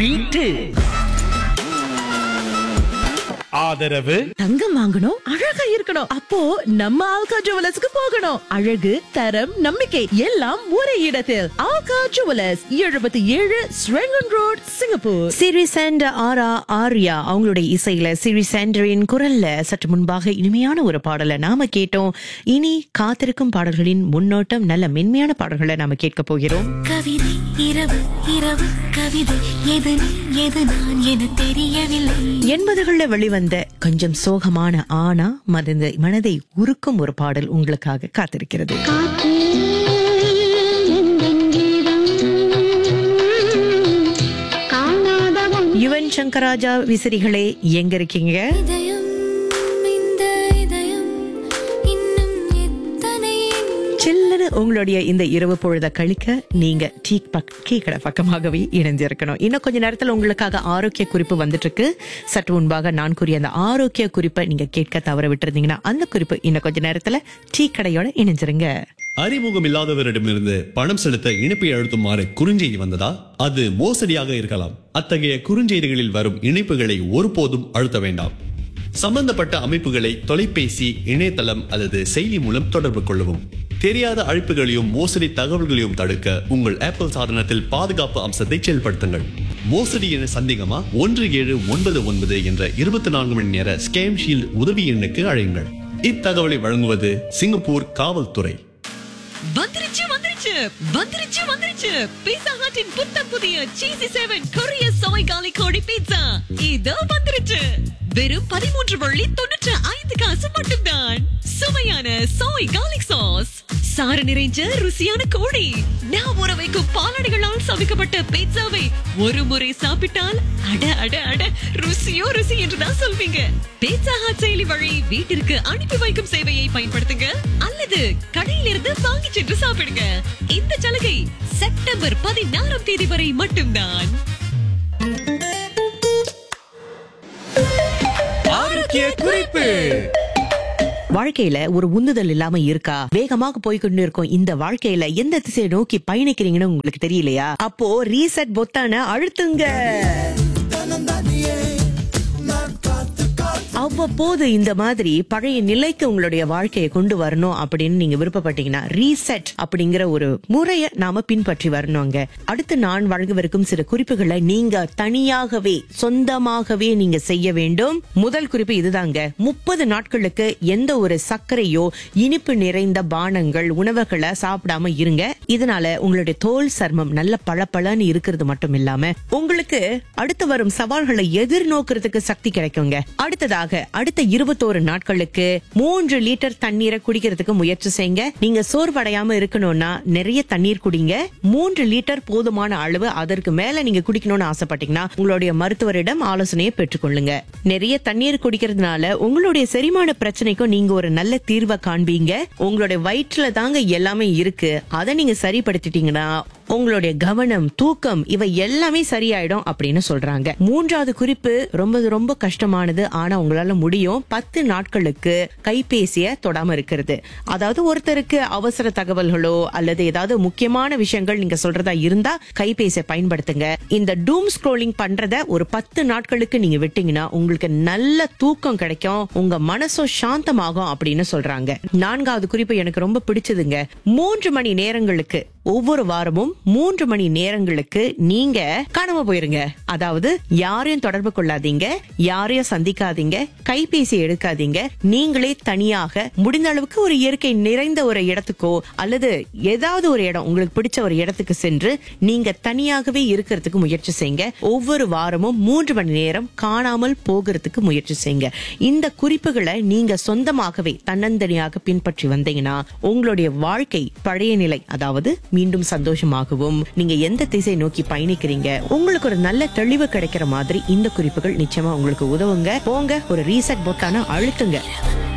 beat ஆதரவு தங்கம் வாங்கணும் அழகா இருக்கணும் அப்போ நம்ம ஆல்கா ஜுவலர்ஸ்க்கு போகணும் அழகு தரம் நம்பிக்கை எல்லாம் ஒரே இடத்தில் ஆல்கா ஜுவலர்ஸ் எழுபத்தி ஏழு ஸ்ரெங்கன் ரோட் சிங்கப்பூர் சிரி சாண்டர் ஆரா ஆர்யா அவங்களுடைய இசையில சிரி சாண்டரின் குரல்ல சற்று முன்பாக இனிமையான ஒரு பாடலை நாம கேட்டோம் இனி காத்திருக்கும் பாடல்களின் முன்னோட்டம் நல்ல மென்மையான பாடல்களை நாம கேட்க போகிறோம் கவிதை இரவு இரவு கவிதை எது நீ எது நான் என தெரியவில்லை எண்பதுகள்ல வெளிவந்த கொஞ்சம் சோகமான ஆனா மறந்த மனதை உருக்கும் ஒரு பாடல் உங்களுக்காக காத்திருக்கிறது காற்று எந்தென் கீதம் காணாதவன் யுவன் சங்கராஜா விசிறிகளே எங்க இருக்கீங்க இதயம் இந்த இதயம் இன்னும் எத்தனை சில்லுன்னு உங்களுடைய இந்த இரவு பொழுத கழிக்க நீங்க டீ பக் டீ கடை பக்கமாகவே இணைஞ்சிருக்கணும் இன்னும் கொஞ்ச நேரத்துல உங்களுக்காக ஆரோக்கிய குறிப்பு வந்துட்டு இருக்கு சற்று முன்பாக நான் கூறிய அந்த ஆரோக்கிய குறிப்பை நீங்க கேட்க தவற விட்டுருந்தீங்கன்னா அந்த குறிப்பு இன்னும் கொஞ்ச நேரத்துல டீ கடையோட இணைஞ்சிருங்க அறிமுகம் இல்லாதவரிடமிருந்து பணம் செலுத்த இணைப்பை அழுத்துமாறு குறுஞ்செய்தி வந்ததா அது மோசடியாக இருக்கலாம் அத்தகைய குறுஞ்செய்திகளில் வரும் இணைப்புகளை ஒருபோதும் அழுத்த வேண்டாம் சம்பந்தப்பட்ட அமைப்புகளை தொலைபேசி இணையதளம் அல்லது செயலி மூலம் தொடர்பு கொள்ளவும் தெரியாத அழைப்புகளையும் மோசடி தகவல்களையும் தடுக்க உங்கள் ஆப்பிள் சாதனத்தில் பாதுகாப்பு அம்சத்தை செயல்படுத்துங்கள் மோசடி என சந்தேகமா ஒன்று ஏழு ஒன்பது ஒன்பது என்ற இருபத்தி நான்கு மணி நேர ஸ்கேம் ஷீல்ட் உதவி எண்ணுக்கு அழையுங்கள் இத்தகவலை வழங்குவது சிங்கப்பூர் காவல்துறை வந்துருச்சு வந்துருச்சு வந்துருச்சு வந்துருச்சு பீட்சா ஹட்டின் புத்தம் புதிய சீசி செவன் கொரிய சோய் காலி கோழி பீட்சா இதோ வந்துருச்சு வெறும் பதிமூன்று வள்ளி தொண்ணூற்று ஐந்து காசு மட்டும்தான் சுவையான சோய் காலிக் சாஸ் சாறு நிறைஞ்ச ருசியான கோழி நான் ஊற வைக்கும் பாலாடைகளால் சமைக்கப்பட்ட பீட்சாவை ஒரு முறை சாப்பிட்டால் அட அட அட ருசியோ ருசி என்றுதான் சொல்வீங்க பீட்சா ஹாட் செயலி வழி வீட்டிற்கு அனுப்பி வைக்கும் சேவையை பயன்படுத்துங்க அல்லது கடையிலிருந்து வாங்கி சென்று சாப்பிடுங்க இந்த சலுகை செப்டம்பர் பதினாறாம் தேதி வரை மட்டும்தான் ஆரோக்கிய குறிப்பு வாழ்க்கையில ஒரு உந்துதல் இல்லாம இருக்கா வேகமாக போய்கொண்டு இருக்கும் இந்த வாழ்க்கையில எந்த திசையை நோக்கி பயணிக்கிறீங்கன்னு உங்களுக்கு தெரியலையா அப்போ ரீசெட் பொத்தான அழுத்துங்க அவ்வப்போது இந்த மாதிரி பழைய நிலைக்கு உங்களுடைய வாழ்க்கையை கொண்டு வரணும் அப்படின்னு நீங்க விருப்பப்பட்டீங்கன்னா ரீசெட் அப்படிங்கிற ஒரு முறையை நாம பின்பற்றி வரணுங்க அடுத்து நான் வழங்கவிருக்கும் சில குறிப்புகளை நீங்க தனியாகவே சொந்தமாகவே நீங்க செய்ய வேண்டும் முதல் குறிப்பு இதுதாங்க முப்பது நாட்களுக்கு எந்த ஒரு சர்க்கரையோ இனிப்பு நிறைந்த பானங்கள் உணவுகளை சாப்பிடாம இருங்க இதனால உங்களுடைய தோல் சர்மம் நல்ல பளபளன்னு இருக்கிறது மட்டும் இல்லாம உங்களுக்கு அடுத்து வரும் சவால்களை எதிர்நோக்கிறதுக்கு சக்தி கிடைக்குங்க அடுத்ததாக அடுத்த இருபத்தோரு நாட்களுக்கு மூன்று லிட்டர் தண்ணீரை குடிக்கிறதுக்கு முயற்சி செய்யுங்க நீங்க சோர்வடையாம இருக்கணும்னா நிறைய தண்ணீர் குடிங்க மூன்று லிட்டர் போதுமான அளவு அதற்கு மேல நீங்க குடிக்கணும்னு ஆசைப்பட்டீங்கன்னா உங்களுடைய மருத்துவரிடம் ஆலோசனையை பெற்றுக்கொள்ளுங்க நிறைய தண்ணீர் குடிக்கிறதுனால உங்களுடைய செரிமான பிரச்சனைக்கும் நீங்க ஒரு நல்ல தீர்வை காண்பீங்க உங்களுடைய வயிற்றுல தாங்க எல்லாமே இருக்கு அதை நீங்க சரிப்படுத்திட்டீங்கன்னா உங்களுடைய கவனம் தூக்கம் இவை எல்லாமே சரியாயிடும் அப்படின்னு சொல்றாங்க மூன்றாவது குறிப்பு ரொம்ப ரொம்ப கஷ்டமானது ஆனா உங்களால முடியும் பத்து நாட்களுக்கு கைபேசிய தொடாம இருக்கிறது அதாவது ஒருத்தருக்கு அவசர தகவல்களோ அல்லது ஏதாவது முக்கியமான விஷயங்கள் நீங்க சொல்றதா இருந்தா கைபேசியை பயன்படுத்துங்க இந்த டூம் ஸ்க்ரோலிங் பண்றத ஒரு பத்து நாட்களுக்கு நீங்க விட்டீங்கன்னா உங்களுக்கு நல்ல தூக்கம் கிடைக்கும் உங்க மனசும் சாந்தமாகும் அப்படின்னு சொல்றாங்க நான்காவது குறிப்பு எனக்கு ரொம்ப பிடிச்சதுங்க மூன்று மணி நேரங்களுக்கு ஒவ்வொரு வாரமும் மூன்று மணி நேரங்களுக்கு நீங்க காணாம போயிருங்க அதாவது யாரையும் தொடர்பு கொள்ளாதீங்க யாரையும் சந்திக்காதீங்க கைபேசி எடுக்காதீங்க நீங்களே தனியாக முடிந்த அளவுக்கு ஒரு இயற்கை நிறைந்த ஒரு இடத்துக்கோ அல்லது ஏதாவது ஒரு இடம் உங்களுக்கு பிடிச்ச ஒரு இடத்துக்கு சென்று நீங்க தனியாகவே இருக்கிறதுக்கு முயற்சி செய்யுங்க ஒவ்வொரு வாரமும் மூன்று மணி நேரம் காணாமல் போகிறதுக்கு முயற்சி செய்யுங்க இந்த குறிப்புகளை நீங்க சொந்தமாகவே தன்னந்தனியாக பின்பற்றி வந்தீங்கன்னா உங்களுடைய வாழ்க்கை பழைய நிலை அதாவது மீண்டும் சந்தோஷமாகவும் நீங்க எந்த திசை நோக்கி பயணிக்கிறீங்க உங்களுக்கு ஒரு நல்ல தெளிவு கிடைக்கிற மாதிரி இந்த குறிப்புகள் நிச்சயமா உங்களுக்கு உதவுங்க போங்க ஒரு ரீசெட் பொத்தான அழுத்துங்க